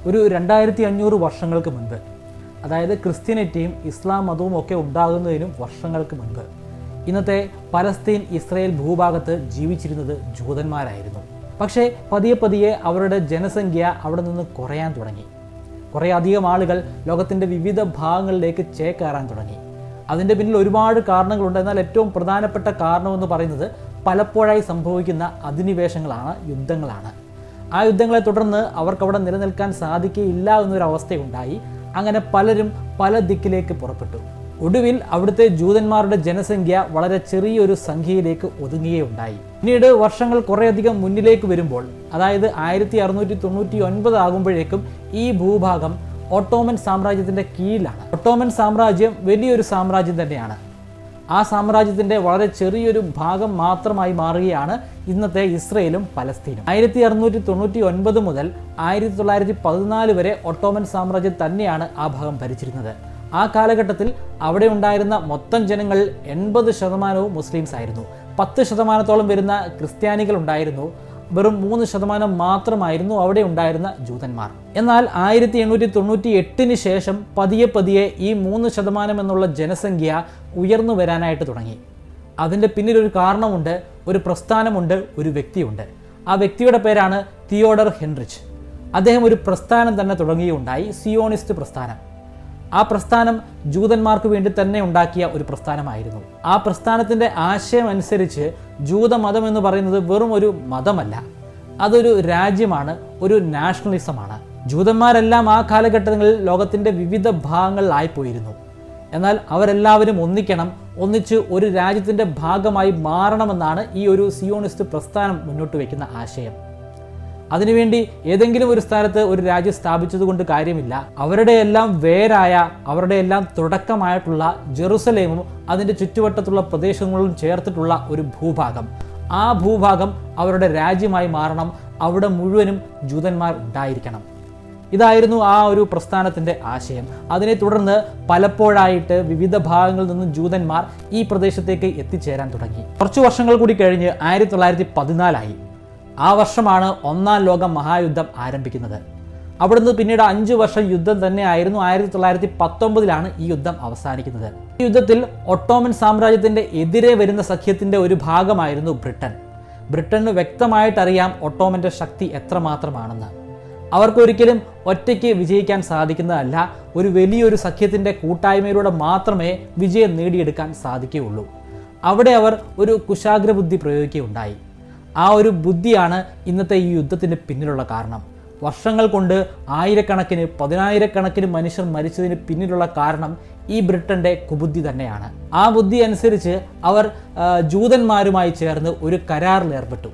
ഒരു രണ്ടായിരത്തി അഞ്ഞൂറ് വർഷങ്ങൾക്ക് മുൻപ് അതായത് ക്രിസ്ത്യാനിറ്റിയും ഇസ്ലാം മതവും ഒക്കെ ഉണ്ടാകുന്നതിനും വർഷങ്ങൾക്ക് മുൻപ് ഇന്നത്തെ പലസ്തീൻ ഇസ്രയേൽ ഭൂഭാഗത്ത് ജീവിച്ചിരുന്നത് ജൂതന്മാരായിരുന്നു പക്ഷേ പതിയെ പതിയെ അവരുടെ ജനസംഖ്യ അവിടെ നിന്ന് കുറയാൻ തുടങ്ങി കുറേ അധികം ആളുകൾ ലോകത്തിൻ്റെ വിവിധ ഭാഗങ്ങളിലേക്ക് ചേക്കേറാൻ തുടങ്ങി അതിൻ്റെ പിന്നിൽ ഒരുപാട് കാരണങ്ങളുണ്ട് എന്നാൽ ഏറ്റവും പ്രധാനപ്പെട്ട കാരണമെന്ന് പറയുന്നത് പലപ്പോഴായി സംഭവിക്കുന്ന അധിനിവേശങ്ങളാണ് യുദ്ധങ്ങളാണ് ആ യുദ്ധങ്ങളെ തുടർന്ന് അവർക്ക് അവിടെ നിലനിൽക്കാൻ സാധിക്കുകയില്ല എന്നൊരു അവസ്ഥയുണ്ടായി അങ്ങനെ പലരും പല ദിക്കിലേക്ക് പുറപ്പെട്ടു ഒടുവിൽ അവിടുത്തെ ജൂതന്മാരുടെ ജനസംഖ്യ വളരെ ചെറിയൊരു സംഖ്യയിലേക്ക് ഒതുങ്ങുകയുണ്ടായി പിന്നീട് വർഷങ്ങൾ കുറേയധികം മുന്നിലേക്ക് വരുമ്പോൾ അതായത് ആയിരത്തി അറുന്നൂറ്റി തൊണ്ണൂറ്റി ഒൻപത് ആകുമ്പോഴേക്കും ഈ ഭൂഭാഗം ഓട്ടോമൻ സാമ്രാജ്യത്തിന്റെ കീഴിലാണ് ഓട്ടോമൻ സാമ്രാജ്യം വലിയൊരു സാമ്രാജ്യം തന്നെയാണ് ആ സാമ്രാജ്യത്തിന്റെ വളരെ ചെറിയൊരു ഭാഗം മാത്രമായി മാറുകയാണ് ഇന്നത്തെ ഇസ്രയേലും പലസ്തീനും ആയിരത്തി അറുന്നൂറ്റി തൊണ്ണൂറ്റി ഒൻപത് മുതൽ ആയിരത്തി തൊള്ളായിരത്തി പതിനാല് വരെ ഒട്ടോമൻ സാമ്രാജ്യം തന്നെയാണ് ആ ഭാഗം ഭരിച്ചിരുന്നത് ആ കാലഘട്ടത്തിൽ അവിടെ ഉണ്ടായിരുന്ന മൊത്തം ജനങ്ങളിൽ എൺപത് ശതമാനവും മുസ്ലിംസ് ആയിരുന്നു പത്ത് ശതമാനത്തോളം വരുന്ന ക്രിസ്ത്യാനികൾ ഉണ്ടായിരുന്നു വെറും മൂന്ന് ശതമാനം മാത്രമായിരുന്നു അവിടെ ഉണ്ടായിരുന്ന ജൂതന്മാർ എന്നാൽ ആയിരത്തി എണ്ണൂറ്റി തൊണ്ണൂറ്റി എട്ടിന് ശേഷം പതിയെ പതിയെ ഈ മൂന്ന് ശതമാനം എന്നുള്ള ജനസംഖ്യ ഉയർന്നു വരാനായിട്ട് തുടങ്ങി അതിൻ്റെ പിന്നിലൊരു കാരണമുണ്ട് ഒരു പ്രസ്ഥാനമുണ്ട് ഒരു വ്യക്തിയുണ്ട് ആ വ്യക്തിയുടെ പേരാണ് തിയോഡർ ഹെൻറിച്ച് അദ്ദേഹം ഒരു പ്രസ്ഥാനം തന്നെ തുടങ്ങുകയുണ്ടായി സിയോണിസ്റ്റ് പ്രസ്ഥാനം ആ പ്രസ്ഥാനം ജൂതന്മാർക്ക് വേണ്ടി തന്നെ ഉണ്ടാക്കിയ ഒരു പ്രസ്ഥാനമായിരുന്നു ആ പ്രസ്ഥാനത്തിൻ്റെ ആശയം അനുസരിച്ച് ജൂതമതം എന്ന് പറയുന്നത് വെറും ഒരു മതമല്ല അതൊരു രാജ്യമാണ് ഒരു നാഷണലിസമാണ് ജൂതന്മാരെല്ലാം ആ കാലഘട്ടങ്ങളിൽ ലോകത്തിൻ്റെ വിവിധ ഭാഗങ്ങളിലായിപ്പോയിരുന്നു എന്നാൽ അവരെല്ലാവരും ഒന്നിക്കണം ഒന്നിച്ച് ഒരു രാജ്യത്തിൻ്റെ ഭാഗമായി മാറണമെന്നാണ് ഈ ഒരു സിയോണിസ്റ്റ് പ്രസ്ഥാനം മുന്നോട്ട് വയ്ക്കുന്ന ആശയം അതിനുവേണ്ടി ഏതെങ്കിലും ഒരു സ്ഥലത്ത് ഒരു രാജ്യം സ്ഥാപിച്ചത് കൊണ്ട് കാര്യമില്ല അവരുടെ എല്ലാം വേരായ അവരുടെ എല്ലാം തുടക്കമായിട്ടുള്ള ജെറുസലേമും അതിൻ്റെ ചുറ്റുവട്ടത്തുള്ള പ്രദേശങ്ങളും ചേർത്തിട്ടുള്ള ഒരു ഭൂഭാഗം ആ ഭൂഭാഗം അവരുടെ രാജ്യമായി മാറണം അവിടെ മുഴുവനും ജൂതന്മാർ ഉണ്ടായിരിക്കണം ഇതായിരുന്നു ആ ഒരു പ്രസ്ഥാനത്തിന്റെ ആശയം അതിനെ തുടർന്ന് പലപ്പോഴായിട്ട് വിവിധ ഭാഗങ്ങളിൽ നിന്നും ജൂതന്മാർ ഈ പ്രദേശത്തേക്ക് എത്തിച്ചേരാൻ തുടങ്ങി കുറച്ചു വർഷങ്ങൾ കൂടി കഴിഞ്ഞ് ആയിരത്തി തൊള്ളായിരത്തി പതിനാലായി ആ വർഷമാണ് ഒന്നാം ലോക മഹായുദ്ധം ആരംഭിക്കുന്നത് അവിടുന്ന് പിന്നീട് അഞ്ച് വർഷം യുദ്ധം തന്നെയായിരുന്നു ആയിരത്തി തൊള്ളായിരത്തി പത്തൊമ്പതിലാണ് ഈ യുദ്ധം അവസാനിക്കുന്നത് ഈ യുദ്ധത്തിൽ ഒട്ടോമൻ സാമ്രാജ്യത്തിന്റെ എതിരെ വരുന്ന സഖ്യത്തിന്റെ ഒരു ഭാഗമായിരുന്നു ബ്രിട്ടൻ ബ്രിട്ടന് വ്യക്തമായിട്ടറിയാം ഒട്ടോമന്റെ ശക്തി എത്രമാത്രമാണെന്ന് അവർക്കൊരിക്കലും ഒറ്റയ്ക്ക് വിജയിക്കാൻ സാധിക്കുന്നതല്ല ഒരു വലിയൊരു സഖ്യത്തിൻ്റെ കൂട്ടായ്മയിലൂടെ മാത്രമേ വിജയം നേടിയെടുക്കാൻ സാധിക്കുകയുള്ളൂ അവിടെ അവർ ഒരു കുശാഗ്രബുദ്ധി പ്രയോഗിക്കുകയുണ്ടായി ആ ഒരു ബുദ്ധിയാണ് ഇന്നത്തെ ഈ യുദ്ധത്തിന് പിന്നിലുള്ള കാരണം വർഷങ്ങൾ കൊണ്ട് ആയിരക്കണക്കിന് പതിനായിരക്കണക്കിന് മനുഷ്യർ മരിച്ചതിന് പിന്നിലുള്ള കാരണം ഈ ബ്രിട്ടന്റെ കുബുദ്ധി തന്നെയാണ് ആ ബുദ്ധി അനുസരിച്ച് അവർ ആ, ജൂതന്മാരുമായി ചേർന്ന് ഒരു കരാറിൽ ഏർപ്പെട്ടു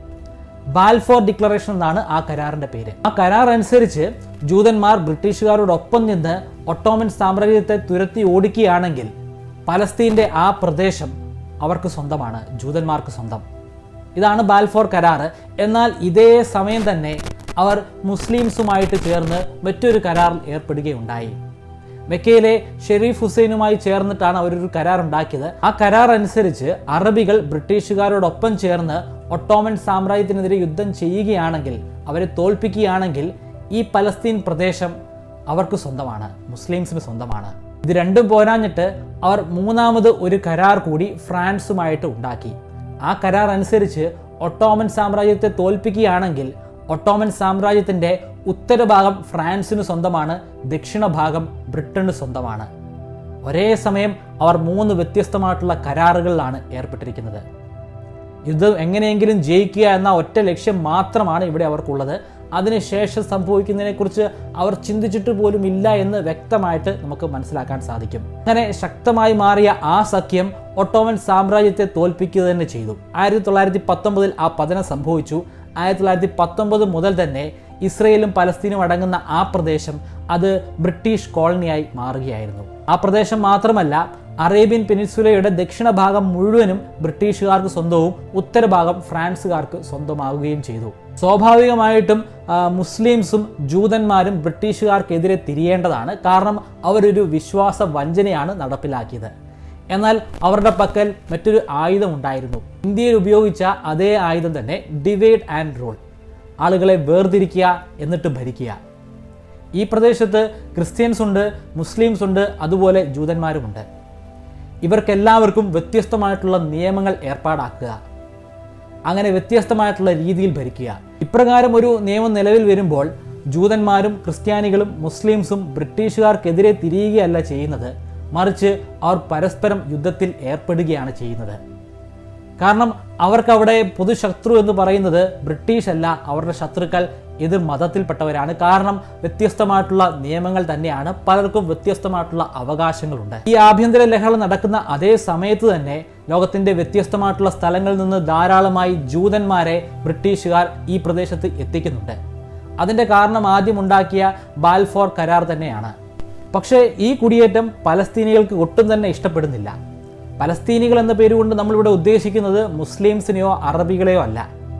ബാൽഫോർ ഡിക്ലറേഷൻ എന്നാണ് ആ കരാറിന്റെ പേര് ആ കരാർ അനുസരിച്ച് ജൂതന്മാർ ബ്രിട്ടീഷുകാരോടൊപ്പം നിന്ന് ഒട്ടോമൻ സാമ്രാജ്യത്തെ തുരത്തി ഓടിക്കുകയാണെങ്കിൽ പലസ്തീന്റെ ആ പ്രദേശം അവർക്ക് സ്വന്തമാണ് ജൂതന്മാർക്ക് സ്വന്തം ഇതാണ് ബാൽഫോർ കരാർ എന്നാൽ ഇതേ സമയം തന്നെ അവർ മുസ്ലിംസുമായിട്ട് ചേർന്ന് മറ്റൊരു കരാറിൽ ഏർപ്പെടുകയുണ്ടായി മെക്കയിലെ ഷെരീഫ് ഹുസൈനുമായി ചേർന്നിട്ടാണ് അവരൊരു കരാർ ഉണ്ടാക്കിയത് ആ കരാർ അനുസരിച്ച് അറബികൾ ബ്രിട്ടീഷുകാരോടൊപ്പം ചേർന്ന് ഒട്ടോമൻ സാമ്രാജ്യത്തിനെതിരെ യുദ്ധം ചെയ്യുകയാണെങ്കിൽ അവരെ തോൽപ്പിക്കുകയാണെങ്കിൽ ഈ പലസ്തീൻ പ്രദേശം അവർക്ക് സ്വന്തമാണ് മുസ്ലിംസിന് സ്വന്തമാണ് ഇത് രണ്ടും പോരാഞ്ഞിട്ട് അവർ മൂന്നാമത് ഒരു കരാർ കൂടി ഫ്രാൻസുമായിട്ട് ഉണ്ടാക്കി ആ കരാർ അനുസരിച്ച് ഒട്ടോമൻ സാമ്രാജ്യത്തെ തോൽപ്പിക്കുകയാണെങ്കിൽ ഒട്ടോമൻ സാമ്രാജ്യത്തിന്റെ ഉത്തരഭാഗം ഫ്രാൻസിന് സ്വന്തമാണ് ദക്ഷിണ ഭാഗം ബ്രിട്ടന് സ്വന്തമാണ് ഒരേ സമയം അവർ മൂന്ന് വ്യത്യസ്തമായിട്ടുള്ള കരാറുകളിലാണ് ഏർപ്പെട്ടിരിക്കുന്നത് യുദ്ധം എങ്ങനെയെങ്കിലും ജയിക്കുക എന്ന ഒറ്റ ലക്ഷ്യം മാത്രമാണ് ഇവിടെ അവർക്കുള്ളത് അതിനുശേഷം സംഭവിക്കുന്നതിനെക്കുറിച്ച് അവർ ചിന്തിച്ചിട്ട് പോലും ഇല്ല എന്ന് വ്യക്തമായിട്ട് നമുക്ക് മനസ്സിലാക്കാൻ സാധിക്കും അങ്ങനെ ശക്തമായി മാറിയ ആ സഖ്യം ഒട്ടോമൻ സാമ്രാജ്യത്തെ തോൽപ്പിക്കുക തന്നെ ചെയ്തു ആയിരത്തി തൊള്ളായിരത്തി പത്തൊമ്പതിൽ ആ പതനം സംഭവിച്ചു ആയിരത്തി തൊള്ളായിരത്തി പത്തൊമ്പത് മുതൽ തന്നെ ഇസ്രയേലും പലസ്തീനും അടങ്ങുന്ന ആ പ്രദേശം അത് ബ്രിട്ടീഷ് കോളനിയായി മാറുകയായിരുന്നു ആ പ്രദേശം മാത്രമല്ല അറേബ്യൻ പെനിൻസുലയുടെ ദക്ഷിണ ഭാഗം മുഴുവനും ബ്രിട്ടീഷുകാർക്ക് സ്വന്തവും ഉത്തരഭാഗം ഫ്രാൻസുകാർക്ക് സ്വന്തമാവുകയും ചെയ്തു സ്വാഭാവികമായിട്ടും ആ, മുസ്ലിംസും ജൂതന്മാരും ബ്രിട്ടീഷുകാർക്കെതിരെ തിരിയേണ്ടതാണ് കാരണം അവരൊരു വിശ്വാസ വഞ്ചനയാണ് നടപ്പിലാക്കിയത് എന്നാൽ അവരുടെ പക്കൽ മറ്റൊരു ആയുധം ഉണ്ടായിരുന്നു ഇന്ത്യയിൽ ഉപയോഗിച്ച അതേ ആയുധം തന്നെ ഡിവൈഡ് ആൻഡ് റൂൾ ആളുകളെ വേർതിരിക്കുക എന്നിട്ട് ഭരിക്കുക ഈ പ്രദേശത്ത് ക്രിസ്ത്യൻസ് ഉണ്ട് മുസ്ലിംസ് ഉണ്ട് അതുപോലെ ജൂതന്മാരുമുണ്ട് ഇവർക്കെല്ലാവർക്കും വ്യത്യസ്തമായിട്ടുള്ള നിയമങ്ങൾ ഏർപ്പാടാക്കുക അങ്ങനെ വ്യത്യസ്തമായിട്ടുള്ള രീതിയിൽ ഭരിക്കുക ഇപ്രകാരം ഒരു നിയമം നിലവിൽ വരുമ്പോൾ ജൂതന്മാരും ക്രിസ്ത്യാനികളും മുസ്ലിംസും ബ്രിട്ടീഷുകാർക്കെതിരെ തിരിയുകയല്ല ചെയ്യുന്നത് മറിച്ച് അവർ പരസ്പരം യുദ്ധത്തിൽ ഏർപ്പെടുകയാണ് ചെയ്യുന്നത് കാരണം അവർക്കവിടെ പൊതുശത്രു എന്ന് പറയുന്നത് ബ്രിട്ടീഷ് അല്ല അവരുടെ ശത്രുക്കൾ എതിർ മതത്തിൽപ്പെട്ടവരാണ് കാരണം വ്യത്യസ്തമായിട്ടുള്ള നിയമങ്ങൾ തന്നെയാണ് പലർക്കും വ്യത്യസ്തമായിട്ടുള്ള അവകാശങ്ങളുണ്ട് ഈ ആഭ്യന്തര ലഹള നടക്കുന്ന അതേ സമയത്ത് തന്നെ ലോകത്തിന്റെ വ്യത്യസ്തമായിട്ടുള്ള സ്ഥലങ്ങളിൽ നിന്ന് ധാരാളമായി ജൂതന്മാരെ ബ്രിട്ടീഷുകാർ ഈ പ്രദേശത്ത് എത്തിക്കുന്നുണ്ട് അതിന്റെ കാരണം ആദ്യം ഉണ്ടാക്കിയ ബാൽഫോർ കരാർ തന്നെയാണ് പക്ഷേ ഈ കുടിയേറ്റം പലസ്തീനികൾക്ക് ഒട്ടും തന്നെ ഇഷ്ടപ്പെടുന്നില്ല പലസ്തീനികൾ എന്ന പേരുകൊണ്ട് നമ്മളിവിടെ ഉദ്ദേശിക്കുന്നത് മുസ്ലിംസിനെയോ അറബികളെയോ അല്ല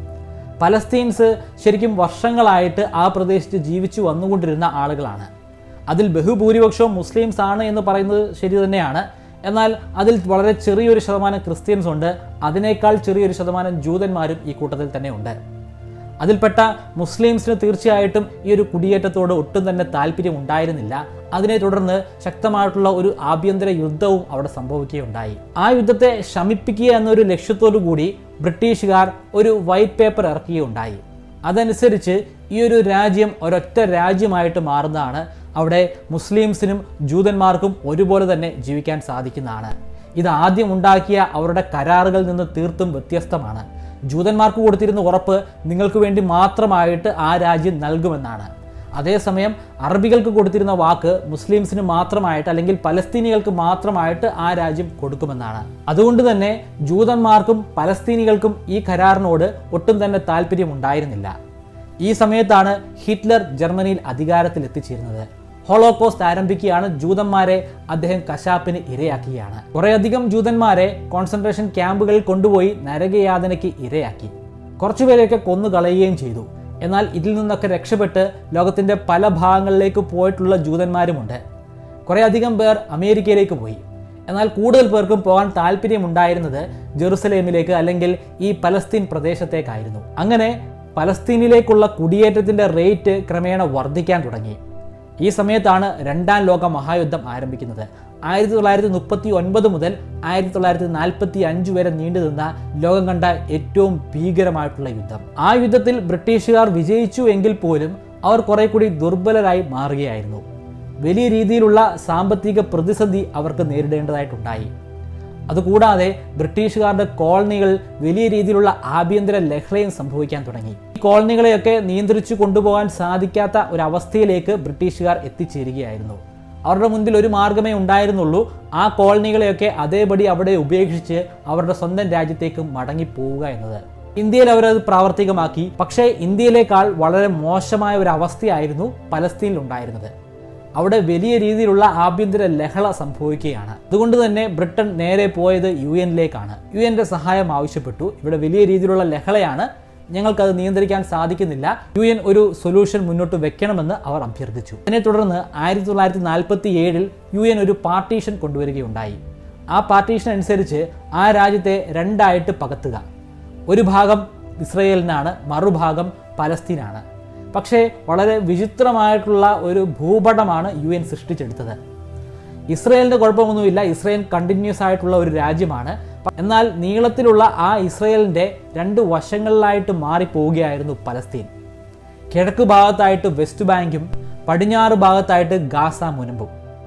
പലസ്തീൻസ് ശരിക്കും വർഷങ്ങളായിട്ട് ആ പ്രദേശത്ത് ജീവിച്ചു വന്നുകൊണ്ടിരുന്ന ആളുകളാണ് അതിൽ ബഹുഭൂരിപക്ഷവും മുസ്ലിംസ് ആണ് എന്ന് പറയുന്നത് ശരി തന്നെയാണ് എന്നാൽ അതിൽ വളരെ ചെറിയൊരു ശതമാനം ക്രിസ്ത്യൻസ് ഉണ്ട് അതിനേക്കാൾ ചെറിയൊരു ശതമാനം ജൂതന്മാരും ഈ കൂട്ടത്തിൽ തന്നെ ഉണ്ട് അതിൽപ്പെട്ട മുസ്ലിംസിന് തീർച്ചയായിട്ടും ഈ ഒരു കുടിയേറ്റത്തോട് ഒട്ടും തന്നെ താല്പര്യം ഉണ്ടായിരുന്നില്ല അതിനെ തുടർന്ന് ശക്തമായിട്ടുള്ള ഒരു ആഭ്യന്തര യുദ്ധവും അവിടെ സംഭവിക്കുകയുണ്ടായി ആ യുദ്ധത്തെ ശമിപ്പിക്കുക എന്നൊരു ലക്ഷ്യത്തോടു കൂടി ബ്രിട്ടീഷുകാർ ഒരു വൈറ്റ് പേപ്പർ ഇറക്കുകയുണ്ടായി അതനുസരിച്ച് ഈ ഒരു രാജ്യം ഒരൊറ്റ രാജ്യമായിട്ട് മാറുന്നതാണ് അവിടെ മുസ്ലിംസിനും ജൂതന്മാർക്കും ഒരുപോലെ തന്നെ ജീവിക്കാൻ സാധിക്കുന്നതാണ് ഇത് ആദ്യം ഉണ്ടാക്കിയ അവരുടെ കരാറുകളിൽ നിന്ന് തീർത്തും വ്യത്യസ്തമാണ് ജൂതന്മാർക്ക് കൊടുത്തിരുന്ന ഉറപ്പ് നിങ്ങൾക്ക് വേണ്ടി മാത്രമായിട്ട് ആ രാജ്യം നൽകുമെന്നാണ് അതേസമയം അറബികൾക്ക് കൊടുത്തിരുന്ന വാക്ക് മുസ്ലിംസിന് മാത്രമായിട്ട് അല്ലെങ്കിൽ പലസ്തീനികൾക്ക് മാത്രമായിട്ട് ആ രാജ്യം കൊടുക്കുമെന്നാണ് അതുകൊണ്ട് തന്നെ ജൂതന്മാർക്കും പലസ്തീനികൾക്കും ഈ കരാറിനോട് ഒട്ടും തന്നെ താല്പര്യം ഉണ്ടായിരുന്നില്ല ഈ സമയത്താണ് ഹിറ്റ്ലർ ജർമ്മനിയിൽ അധികാരത്തിൽ എത്തിച്ചേരുന്നത് ഹോളോകോസ്റ്റ് ആരംഭിക്കുകയാണ് ജൂതന്മാരെ അദ്ദേഹം കശാപ്പിന് ഇരയാക്കുകയാണ് കുറേയധികം ജൂതന്മാരെ കോൺസെൻട്രേഷൻ ക്യാമ്പുകളിൽ കൊണ്ടുപോയി നരകയാതനയ്ക്ക് ഇരയാക്കി കുറച്ചുപേരെയൊക്കെ കൊന്നു കളയുകയും ചെയ്തു എന്നാൽ ഇതിൽ നിന്നൊക്കെ രക്ഷപ്പെട്ട് ലോകത്തിൻ്റെ പല ഭാഗങ്ങളിലേക്ക് പോയിട്ടുള്ള ജൂതന്മാരുമുണ്ട് കുറേയധികം പേർ അമേരിക്കയിലേക്ക് പോയി എന്നാൽ കൂടുതൽ പേർക്കും പോകാൻ താല്പര്യമുണ്ടായിരുന്നത് ജെറുസലേമിലേക്ക് അല്ലെങ്കിൽ ഈ പലസ്തീൻ പ്രദേശത്തേക്കായിരുന്നു അങ്ങനെ പലസ്തീനിലേക്കുള്ള കുടിയേറ്റത്തിൻ്റെ റേറ്റ് ക്രമേണ വർദ്ധിക്കാൻ തുടങ്ങി ഈ സമയത്താണ് രണ്ടാം ലോക മഹായുദ്ധം ആരംഭിക്കുന്നത് ആയിരത്തി തൊള്ളായിരത്തി മുപ്പത്തി ഒൻപത് മുതൽ ആയിരത്തി തൊള്ളായിരത്തി നാൽപ്പത്തി അഞ്ച് വരെ നീണ്ടുനിന്ന ലോകം കണ്ട ഏറ്റവും ഭീകരമായിട്ടുള്ള യുദ്ധം ആ യുദ്ധത്തിൽ ബ്രിട്ടീഷുകാർ വിജയിച്ചു എങ്കിൽ പോലും അവർ കുറെ കൂടി ദുർബലരായി മാറുകയായിരുന്നു വലിയ രീതിയിലുള്ള സാമ്പത്തിക പ്രതിസന്ധി അവർക്ക് നേരിടേണ്ടതായിട്ടുണ്ടായി അതുകൂടാതെ ബ്രിട്ടീഷുകാരുടെ കോളനികൾ വലിയ രീതിയിലുള്ള ആഭ്യന്തര ലഹളയും സംഭവിക്കാൻ തുടങ്ങി ഈ കോളനികളെയൊക്കെ നിയന്ത്രിച്ചു കൊണ്ടുപോകാൻ സാധിക്കാത്ത ഒരു ബ്രിട്ടീഷുകാർ എത്തിച്ചേരുകയായിരുന്നു അവരുടെ മുൻപിൽ ഒരു മാർഗമേ ഉണ്ടായിരുന്നുള്ളൂ ആ കോളനികളെയൊക്കെ അതേപടി അവിടെ ഉപേക്ഷിച്ച് അവരുടെ സ്വന്തം രാജ്യത്തേക്ക് മടങ്ങി പോവുക എന്നത് ഇന്ത്യയിൽ അവരത് പ്രാവർത്തികമാക്കി പക്ഷേ ഇന്ത്യയിലേക്കാൾ വളരെ മോശമായ ഒരു അവസ്ഥയായിരുന്നു പലസ്തീനിൽ ഉണ്ടായിരുന്നത് അവിടെ വലിയ രീതിയിലുള്ള ആഭ്യന്തര ലഹള സംഭവിക്കുകയാണ് അതുകൊണ്ട് തന്നെ ബ്രിട്ടൻ നേരെ പോയത് യു എന്നിലേക്കാണ് യു എൻ്റെ സഹായം ആവശ്യപ്പെട്ടു ഇവിടെ വലിയ രീതിയിലുള്ള ലഹളയാണ് ഞങ്ങൾക്കത് നിയന്ത്രിക്കാൻ സാധിക്കുന്നില്ല യു എൻ ഒരു സൊല്യൂഷൻ മുന്നോട്ട് വെക്കണമെന്ന് അവർ അഭ്യർത്ഥിച്ചു അതിനെ തുടർന്ന് ആയിരത്തി തൊള്ളായിരത്തി നാൽപ്പത്തി ഏഴിൽ യു എൻ ഒരു പാർട്ടീഷൻ കൊണ്ടുവരികയുണ്ടായി ആ പാർട്ടീഷൻ അനുസരിച്ച് ആ രാജ്യത്തെ രണ്ടായിട്ട് പകത്തുക ഒരു ഭാഗം ഇസ്രയേലിനാണ് മറുഭാഗം പലസ്തീനാണ് പക്ഷേ വളരെ വിചിത്രമായിട്ടുള്ള ഒരു ഭൂപടമാണ് യു എൻ സൃഷ്ടിച്ചെടുത്തത് ഇസ്രയേലിൻ്റെ കുഴപ്പമൊന്നുമില്ല ഇസ്രയേൽ കണ്ടിന്യൂസ് ആയിട്ടുള്ള ഒരു രാജ്യമാണ് എന്നാൽ നീളത്തിലുള്ള ആ ഇസ്രയേലിൻ്റെ രണ്ട് വശങ്ങളിലായിട്ട് മാറിപ്പോവുകയായിരുന്നു പലസ്തീൻ കിഴക്ക് ഭാഗത്തായിട്ട് വെസ്റ്റ് ബാങ്കും പടിഞ്ഞാറ് ഭാഗത്തായിട്ട് ഗാസ മുനമ്പും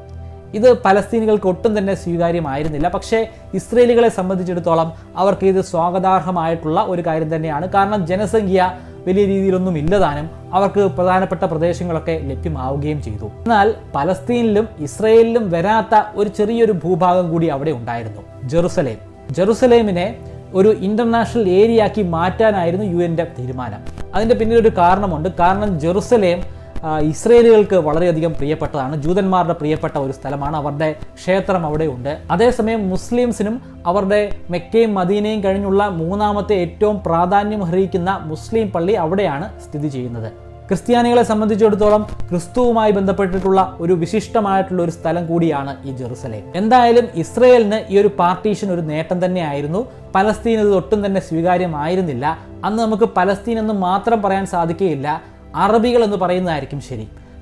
ഇത് പലസ്തീനികൾക്ക് ഒട്ടും തന്നെ സ്വീകാര്യമായിരുന്നില്ല പക്ഷേ ഇസ്രയേലികളെ സംബന്ധിച്ചിടത്തോളം അവർക്ക് ഇത് സ്വാഗതാർഹമായിട്ടുള്ള ഒരു കാര്യം തന്നെയാണ് കാരണം ജനസംഖ്യ വലിയ രീതിയിലൊന്നും ഇല്ലതാനും അവർക്ക് പ്രധാനപ്പെട്ട പ്രദേശങ്ങളൊക്കെ ലഭ്യമാവുകയും ചെയ്തു എന്നാൽ പലസ്തീനിലും ഇസ്രയേലിലും വരാത്ത ഒരു ചെറിയൊരു ഭൂഭാഗം കൂടി അവിടെ ഉണ്ടായിരുന്നു ജെറുസലേം ജെറുസലേമിനെ ഒരു ഇന്റർനാഷണൽ ഏരിയയാക്കി മാറ്റാനായിരുന്നു യു എൻ്റെ തീരുമാനം അതിൻ്റെ പിന്നിൽ ഒരു കാരണമുണ്ട് കാരണം ജെറുസലേം ആ, ഇസ്രയേലുകൾക്ക് വളരെയധികം പ്രിയപ്പെട്ടതാണ് ജൂതന്മാരുടെ പ്രിയപ്പെട്ട ഒരു സ്ഥലമാണ് അവരുടെ ക്ഷേത്രം അവിടെ ഉണ്ട് അതേസമയം മുസ്ലിംസിനും അവരുടെ മെക്കയും മദീനയും കഴിഞ്ഞുള്ള മൂന്നാമത്തെ ഏറ്റവും പ്രാധാന്യം അർഹിക്കുന്ന മുസ്ലിം പള്ളി അവിടെയാണ് സ്ഥിതി ചെയ്യുന്നത് ക്രിസ്ത്യാനികളെ സംബന്ധിച്ചിടത്തോളം ക്രിസ്തുവുമായി ബന്ധപ്പെട്ടിട്ടുള്ള ഒരു വിശിഷ്ടമായിട്ടുള്ള ഒരു സ്ഥലം കൂടിയാണ് ഈ ജെറുസലേം എന്തായാലും ഇസ്രയേലിന് ഈ ഒരു പാർട്ടീഷൻ ഒരു നേട്ടം തന്നെയായിരുന്നു പലസ്തീൻ ഇത് ഒട്ടും തന്നെ സ്വീകാര്യമായിരുന്നില്ല അന്ന് നമുക്ക് പലസ്തീൻ എന്ന് മാത്രം പറയാൻ സാധിക്കുകയില്ല അറബികൾ എന്ന് പറയുന്നതായിരിക്കും ശരി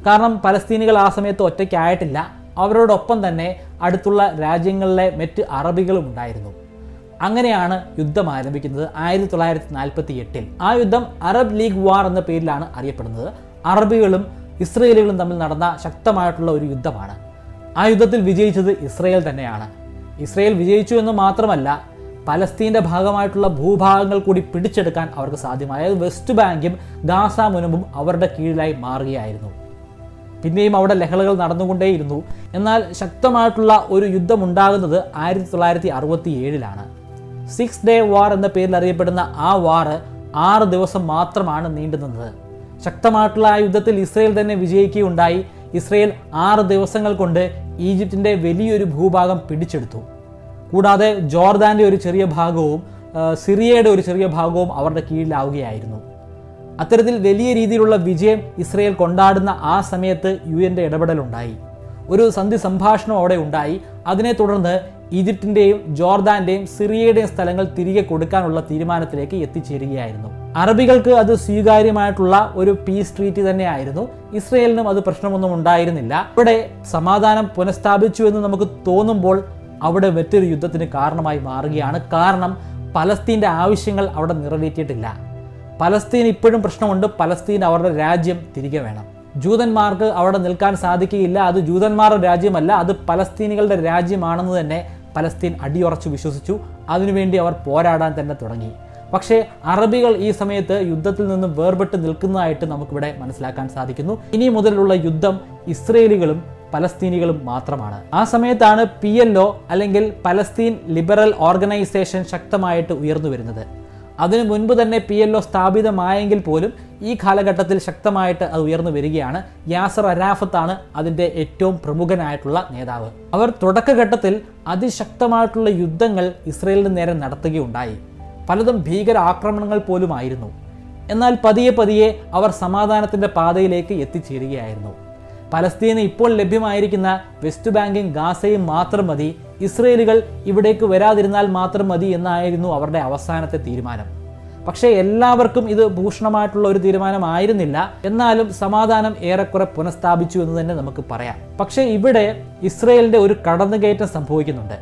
കാരണം പലസ്തീനികൾ ആ സമയത്ത് ഒറ്റയ്ക്കായിട്ടില്ല അവരോടൊപ്പം തന്നെ അടുത്തുള്ള രാജ്യങ്ങളിലെ മറ്റ് അറബികളും ഉണ്ടായിരുന്നു അങ്ങനെയാണ് യുദ്ധം ആരംഭിക്കുന്നത് ആയിരത്തി തൊള്ളായിരത്തി നാൽപ്പത്തി എട്ടിൽ ആ യുദ്ധം അറബ് ലീഗ് വാർ എന്ന പേരിലാണ് അറിയപ്പെടുന്നത് അറബികളും ഇസ്രയേലുകളും തമ്മിൽ നടന്ന ശക്തമായിട്ടുള്ള ഒരു യുദ്ധമാണ് ആ യുദ്ധത്തിൽ വിജയിച്ചത് ഇസ്രയേൽ തന്നെയാണ് ഇസ്രയേൽ വിജയിച്ചു എന്ന് മാത്രമല്ല പലസ്തീൻ്റെ ഭാഗമായിട്ടുള്ള ഭൂഭാഗങ്ങൾ കൂടി പിടിച്ചെടുക്കാൻ അവർക്ക് സാധ്യമായി അതായത് വെസ്റ്റ് ബാങ്കും ഗാസ മുനമ്പും അവരുടെ കീഴിലായി മാറുകയായിരുന്നു പിന്നെയും അവിടെ ലഹളകൾ നടന്നുകൊണ്ടേയിരുന്നു എന്നാൽ ശക്തമായിട്ടുള്ള ഒരു യുദ്ധം ഉണ്ടാകുന്നത് ആയിരത്തി തൊള്ളായിരത്തി അറുപത്തി ഏഴിലാണ് സിക്സ് ഡേ വാർ എന്ന പേരിൽ അറിയപ്പെടുന്ന ആ വാറ് ആറ് ദിവസം മാത്രമാണ് നീണ്ടുനിന്നത് ശക്തമായിട്ടുള്ള ആ യുദ്ധത്തിൽ ഇസ്രയേൽ തന്നെ വിജയിക്കുകയുണ്ടായി ഇസ്രയേൽ ആറ് ദിവസങ്ങൾ കൊണ്ട് ഈജിപ്തിൻ്റെ വലിയൊരു ഭൂഭാഗം പിടിച്ചെടുത്തു കൂടാതെ ജോർദാൻ്റെ ഒരു ചെറിയ ഭാഗവും ആ, സിറിയയുടെ ഒരു ചെറിയ ഭാഗവും അവരുടെ കീഴിലാവുകയായിരുന്നു അത്തരത്തിൽ വലിയ രീതിയിലുള്ള വിജയം ഇസ്രയേൽ കൊണ്ടാടുന്ന ആ സമയത്ത് യു എൻ്റെ ഇടപെടലുണ്ടായി ഒരു സന്ധി സംഭാഷണം അവിടെ ഉണ്ടായി അതിനെ തുടർന്ന് ഈജിപ്തിൻ്റെയും ജോർദാന്റെയും സിറിയയുടെയും സ്ഥലങ്ങൾ തിരികെ കൊടുക്കാനുള്ള തീരുമാനത്തിലേക്ക് എത്തിച്ചേരുകയായിരുന്നു അറബികൾക്ക് അത് സ്വീകാര്യമായിട്ടുള്ള ഒരു പീസ് ട്രീറ്റ് തന്നെയായിരുന്നു ഇസ്രയേലിനും അത് പ്രശ്നമൊന്നും ഉണ്ടായിരുന്നില്ല ഇവിടെ സമാധാനം പുനഃസ്ഥാപിച്ചു എന്ന് നമുക്ക് തോന്നുമ്പോൾ അവിടെ മറ്റൊരു യുദ്ധത്തിന് കാരണമായി മാറുകയാണ് കാരണം പലസ്തീൻ്റെ ആവശ്യങ്ങൾ അവിടെ നിറവേറ്റിയിട്ടില്ല പലസ്തീൻ ഇപ്പോഴും പ്രശ്നമുണ്ട് പലസ്തീൻ അവരുടെ രാജ്യം തിരികെ വേണം ജൂതന്മാർക്ക് അവിടെ നിൽക്കാൻ സാധിക്കുകയില്ല അത് ജൂതന്മാരുടെ രാജ്യമല്ല അത് പലസ്തീനികളുടെ രാജ്യമാണെന്ന് തന്നെ പലസ്തീൻ അടിയുറച്ചു വിശ്വസിച്ചു അതിനുവേണ്ടി അവർ പോരാടാൻ തന്നെ തുടങ്ങി പക്ഷേ അറബികൾ ഈ സമയത്ത് യുദ്ധത്തിൽ നിന്നും വേർപെട്ട് നിൽക്കുന്നതായിട്ട് നമുക്കിവിടെ മനസ്സിലാക്കാൻ സാധിക്കുന്നു ഇനി മുതലുള്ള യുദ്ധം ഇസ്രയേലികളും പലസ്തീനികളും മാത്രമാണ് ആ സമയത്താണ് പി എൽ ഒ അല്ലെങ്കിൽ പലസ്തീൻ ലിബറൽ ഓർഗനൈസേഷൻ ശക്തമായിട്ട് ഉയർന്നു വരുന്നത് അതിനു മുൻപ് തന്നെ പി എൽ ഒ സ്ഥാപിതമായെങ്കിൽ പോലും ഈ കാലഘട്ടത്തിൽ ശക്തമായിട്ട് അത് ഉയർന്നു വരികയാണ് യാസർ അരാഫത്താണ് അതിൻ്റെ ഏറ്റവും പ്രമുഖനായിട്ടുള്ള നേതാവ് അവർ തുടക്കഘട്ടത്തിൽ അതിശക്തമായിട്ടുള്ള യുദ്ധങ്ങൾ ഇസ്രയേലിന് നേരെ നടത്തുകയുണ്ടായി പലതും ഭീകര ആക്രമണങ്ങൾ പോലുമായിരുന്നു എന്നാൽ പതിയെ പതിയെ അവർ സമാധാനത്തിൻ്റെ പാതയിലേക്ക് എത്തിച്ചേരുകയായിരുന്നു പലസ്തീന് ഇപ്പോൾ ലഭ്യമായിരിക്കുന്ന വെസ്റ്റ് ബാങ്കും ഗാസയും മാത്രം മതി ഇസ്രയേലുകൾ ഇവിടേക്ക് വരാതിരുന്നാൽ മാത്രം മതി എന്നായിരുന്നു അവരുടെ അവസാനത്തെ തീരുമാനം പക്ഷേ എല്ലാവർക്കും ഇത് ഭൂഷണമായിട്ടുള്ള ഒരു തീരുമാനമായിരുന്നില്ല എന്നാലും സമാധാനം ഏറെക്കുറെ പുനഃസ്ഥാപിച്ചു എന്ന് തന്നെ നമുക്ക് പറയാം പക്ഷേ ഇവിടെ ഇസ്രയേലിന്റെ ഒരു കടന്നുകയറ്റം സംഭവിക്കുന്നുണ്ട്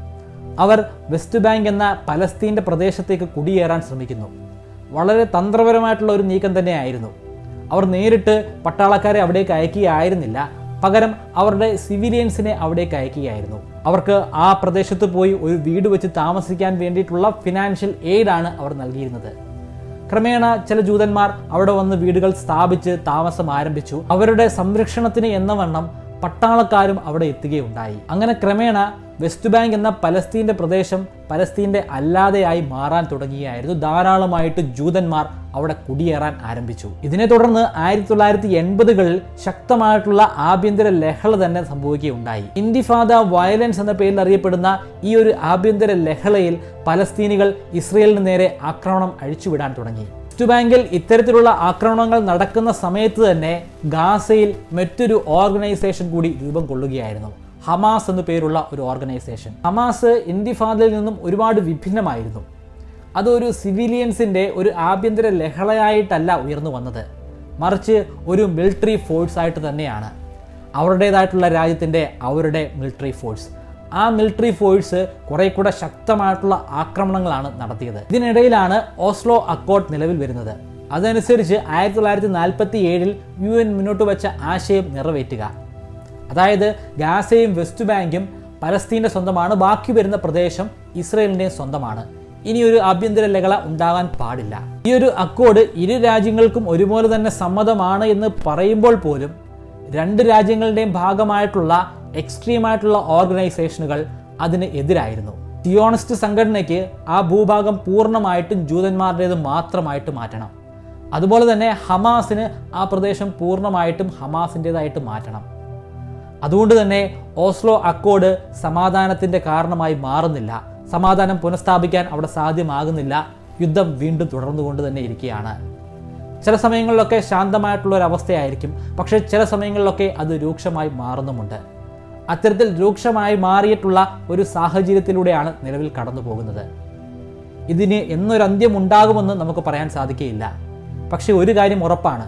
അവർ വെസ്റ്റ് ബാങ്ക് എന്ന പലസ്തീൻ്റെ പ്രദേശത്തേക്ക് കുടിയേറാൻ ശ്രമിക്കുന്നു വളരെ തന്ത്രപരമായിട്ടുള്ള ഒരു നീക്കം തന്നെയായിരുന്നു അവർ നേരിട്ട് പട്ടാളക്കാരെ അവിടേക്ക് അയക്കുകയായിരുന്നില്ല പകരം അവരുടെ സിവിലിയൻസിനെ അവിടേക്ക് അയക്കുകയായിരുന്നു അവർക്ക് ആ പ്രദേശത്ത് പോയി ഒരു വീട് വെച്ച് താമസിക്കാൻ വേണ്ടിയിട്ടുള്ള ഫിനാൻഷ്യൽ എയ്ഡാണ് അവർ നൽകിയിരുന്നത് ക്രമേണ ചില ജൂതന്മാർ അവിടെ വന്ന് വീടുകൾ സ്ഥാപിച്ച് താമസം ആരംഭിച്ചു അവരുടെ സംരക്ഷണത്തിന് എന്ന വണ്ണം പട്ടാളക്കാരും അവിടെ എത്തുകയുണ്ടായി അങ്ങനെ ക്രമേണ വെസ്റ്റ് ബാങ്ക് എന്ന പലസ്തീൻ്റെ പ്രദേശം പലസ്തീൻ്റെ അല്ലാതെയായി മാറാൻ തുടങ്ങിയായിരുന്നു ധാരാളമായിട്ട് ജൂതന്മാർ അവിടെ കുടിയേറാൻ ആരംഭിച്ചു ഇതിനെ തുടർന്ന് ആയിരത്തി തൊള്ളായിരത്തി എൺപതുകളിൽ ശക്തമായിട്ടുള്ള ആഭ്യന്തര ലഹള തന്നെ സംഭവിക്കുകയുണ്ടായി ഇന്തിഫാദ വയലൻസ് എന്ന പേരിൽ അറിയപ്പെടുന്ന ഈ ഒരു ആഭ്യന്തര ലഹളയിൽ പലസ്തീനികൾ ഇസ്രയേലിന് നേരെ ആക്രമണം അഴിച്ചുവിടാൻ തുടങ്ങി വെസ്റ്റ് ബാങ്കിൽ ഇത്തരത്തിലുള്ള ആക്രമണങ്ങൾ നടക്കുന്ന സമയത്ത് തന്നെ ഗാസയിൽ മറ്റൊരു ഓർഗനൈസേഷൻ കൂടി രൂപം കൊള്ളുകയായിരുന്നു ഹമാസ് എന്നു പേരുള്ള ഒരു ഓർഗനൈസേഷൻ ഹമാസ് ഇന്തിഫാദയിൽ നിന്നും ഒരുപാട് വിഭിന്നമായിരുന്നു അതൊരു സിവിലിയൻസിൻ്റെ ഒരു ആഭ്യന്തര ലഹളയായിട്ടല്ല ഉയർന്നു വന്നത് മറിച്ച് ഒരു മിലിറ്ററി ഫോഴ്സ് ആയിട്ട് തന്നെയാണ് അവരുടേതായിട്ടുള്ള രാജ്യത്തിൻ്റെ അവരുടെ മിലിറ്ററി ഫോഴ്സ് ആ മിലിറ്ററി ഫോഴ്സ് കുറെ കൂടെ ശക്തമായിട്ടുള്ള ആക്രമണങ്ങളാണ് നടത്തിയത് ഇതിനിടയിലാണ് ഓസ്ലോ അക്കോർഡ് നിലവിൽ വരുന്നത് അതനുസരിച്ച് ആയിരത്തി തൊള്ളായിരത്തി നാൽപ്പത്തി ഏഴിൽ യു എൻ മുന്നോട്ട് വെച്ച ആശയം നിറവേറ്റുക അതായത് ഗാസയും വെസ്റ്റ് ബാങ്കും പലസ്തീൻ്റെ സ്വന്തമാണ് ബാക്കി വരുന്ന പ്രദേശം ഇസ്രയേലിൻ്റെയും സ്വന്തമാണ് ഇനി ഒരു ആഭ്യന്തര ലഹള ഉണ്ടാകാൻ പാടില്ല ഈ ഒരു അക്കോർഡ് ഇരു രാജ്യങ്ങൾക്കും ഒരുപോലെ തന്നെ സമ്മതമാണ് എന്ന് പറയുമ്പോൾ പോലും രണ്ട് രാജ്യങ്ങളുടെയും ഭാഗമായിട്ടുള്ള എക്സ്ട്രീം ആയിട്ടുള്ള ഓർഗനൈസേഷനുകൾ അതിന് എതിരായിരുന്നു തിയോണിസ്റ്റ് സംഘടനയ്ക്ക് ആ ഭൂഭാഗം പൂർണ്ണമായിട്ടും ജൂതന്മാരുടേത് മാത്രമായിട്ട് മാറ്റണം അതുപോലെ തന്നെ ഹമാസിന് ആ പ്രദേശം പൂർണ്ണമായിട്ടും ഹമാസിൻ്റെതായിട്ട് മാറ്റണം അതുകൊണ്ട് തന്നെ ഓസ്ലോ അക്കോർഡ് സമാധാനത്തിൻ്റെ കാരണമായി മാറുന്നില്ല സമാധാനം പുനഃസ്ഥാപിക്കാൻ അവിടെ സാധ്യമാകുന്നില്ല യുദ്ധം വീണ്ടും തുടർന്നുകൊണ്ട് തന്നെ ഇരിക്കുകയാണ് ചില സമയങ്ങളിലൊക്കെ ശാന്തമായിട്ടുള്ള ഒരു അവസ്ഥയായിരിക്കും പക്ഷേ ചില സമയങ്ങളിലൊക്കെ അത് രൂക്ഷമായി മാറുന്നുമുണ്ട് അത്തരത്തിൽ രൂക്ഷമായി മാറിയിട്ടുള്ള ഒരു സാഹചര്യത്തിലൂടെയാണ് നിലവിൽ കടന്നു പോകുന്നത് ഇതിന് എന്നൊരു അന്ത്യം ഉണ്ടാകുമെന്ന് നമുക്ക് പറയാൻ സാധിക്കുകയില്ല പക്ഷേ ഒരു കാര്യം ഉറപ്പാണ്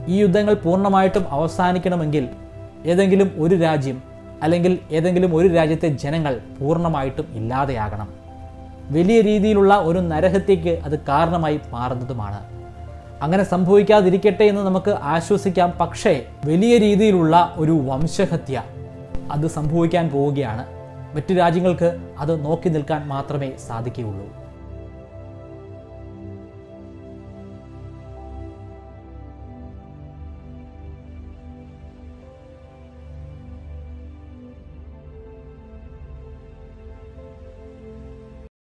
ഈ യുദ്ധങ്ങൾ പൂർണ്ണമായിട്ടും അവസാനിക്കണമെങ്കിൽ ഏതെങ്കിലും ഒരു രാജ്യം അല്ലെങ്കിൽ ഏതെങ്കിലും ഒരു രാജ്യത്തെ ജനങ്ങൾ പൂർണ്ണമായിട്ടും ഇല്ലാതെയാകണം വലിയ രീതിയിലുള്ള ഒരു നരഹത്യക്ക് അത് കാരണമായി മാറുന്നതുമാണ് അങ്ങനെ സംഭവിക്കാതിരിക്കട്ടെ എന്ന് നമുക്ക് ആശ്വസിക്കാം പക്ഷേ വലിയ രീതിയിലുള്ള ഒരു വംശഹത്യ അത് സംഭവിക്കാൻ പോവുകയാണ് മറ്റു രാജ്യങ്ങൾക്ക് അത് നോക്കി നിൽക്കാൻ മാത്രമേ സാധിക്കുകയുള്ളൂ